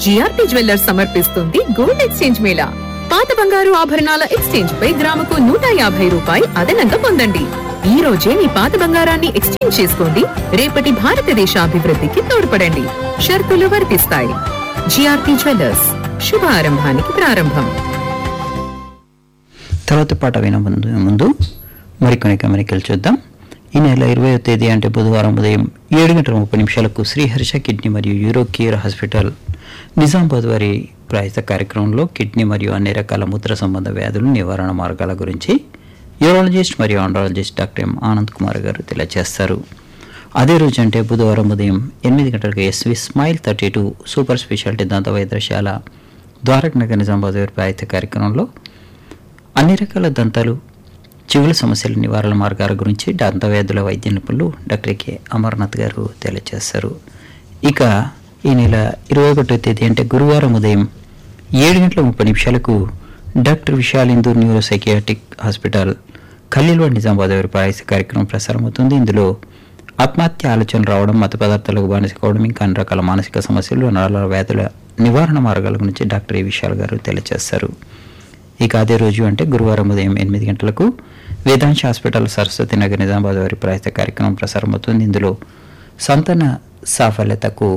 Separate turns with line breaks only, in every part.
GRP jewellers సమర్పిస్తుంది gold exchange mela పాత బంగారు ఆభరణాల ఎక్స్చేంజ్ పై గ్రాముకు నూట యాభై రూపాయి అదనంగా పొందండి ఈ రోజే మీ పాత బంగారాన్ని ఎక్స్చేంజ్ చేసుకోండి రేపటి భారతదేశ అభివృద్ధికి తోడ్పడండి షరతులు వర్తిస్తాయి జిఆర్పి జ్యువెల్లర్స్ శుభారంభానికి ప్రారంభం
తర్వాత పాట విన ముందు ముందు మరికొన్ని గమనికలు చూద్దాం ఈ నెల ఇరవయో తేదీ అంటే బుధవారం ఉదయం ఏడు గంటల ముప్పై నిమిషాలకు శ్రీహర్ష కిడ్నీ మరియు యూరో కేర్ హాస్పిటల్ నిజామాబాద్ వారి ప్రాయత కార్యక్రమంలో కిడ్నీ మరియు అన్ని రకాల మూత్ర సంబంధ వ్యాధుల నివారణ మార్గాల గురించి యూరాలజిస్ట్ మరియు andrologist doctor M Anand Kumar garu తెలియజేస్తారు అదే రోజు అంటే బుధవారం ఉదయం ఎనిమిది గంటలకు SV smile thirty two super speciality దంత వైద్యశాల ద్వారక్ నగర్ నిజామాబాద్ వారి ప్రాయత కార్యక్రమంలో అన్ని రకాల దంతాలు చిగుల సమస్యల నివారణ మార్గాల గురించి దంత వ్యాధుల వైద్య నిపుణులు డాక్టర్ కె అమర్నాథ్ గారు తెలియజేస్తారు ఇక ఈ నెల ఇరవై ఒకటో తేదీ అంటే గురువారం ఉదయం ఏడు గంటల ముప్పై నిమిషాలకు doctor Vishal Indu neuro psychiatric hospital Khaleelwad Nizamabad వారి పాయస కార్యక్రమం ప్రసారం అవుతుంది ఇందులో ఆత్మహత్య ఆలోచనలు రావడం మత పదార్థాలకు బానిస కావడం ఇంకా అన్ని రకాల మానసిక సమస్యలు నరాల వ్యాధుల నివారణ మార్గాల గురించి డాక్టర్ ఏ విశాల్ గారు తెలియజేస్తారు ఇక అదే రోజు అంటే గురువారం ఉదయం ఎనిమిది గంటలకు వేదాంశ హాస్పిటల్ సరస్వతి నగర్ నిజామాబాద్ వారి ప్రాయత కార్యక్రమం ప్రసారం అవుతుంది ఇందులో సంతాన సాఫల్యతకు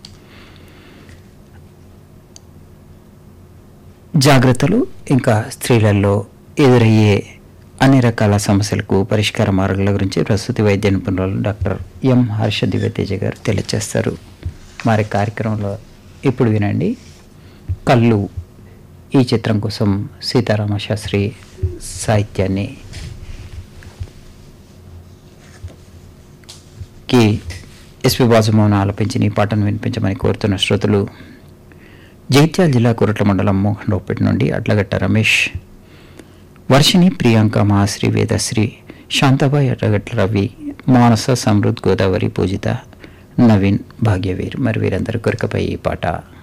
జాగ్రత్తలు ఇంకా స్త్రీలలో ఎదురయ్యే అన్ని రకాల సమస్యలకు పరిష్కార మార్గాల గురించి ప్రస్తుతి వైద్య నిపుణులు డాక్టర్ ఎం హర్ష దివ్యతేజ గారు తెలియజేస్తారు మరి కార్యక్రమంలో ఇప్పుడు వినండి కళ్ళు ఈ చిత్రం కోసం సీతారామ శాస్త్రి సాహిత్యాన్ని కి ఎస్పి బాసుమోహన్ ఆలపించి ఈ పాటను వినిపించమని కోరుతున్న శ్రోతలు జగిత్యాల జిల్లా కురట్ల మండలం మోహన్ రావుపేట నుండి అడ్లగట్ట రమేష్ వర్షిణి ప్రియాంక మహాశ్రీ వేదశ్రీ శాంతాబాయి అడ్లగట్ల రవి మానస సమృద్ధ్ గోదావరి పూజిత నవీన్ భాగ్యవీర్ మరి వీరందరి కొరకపై ఈ పాట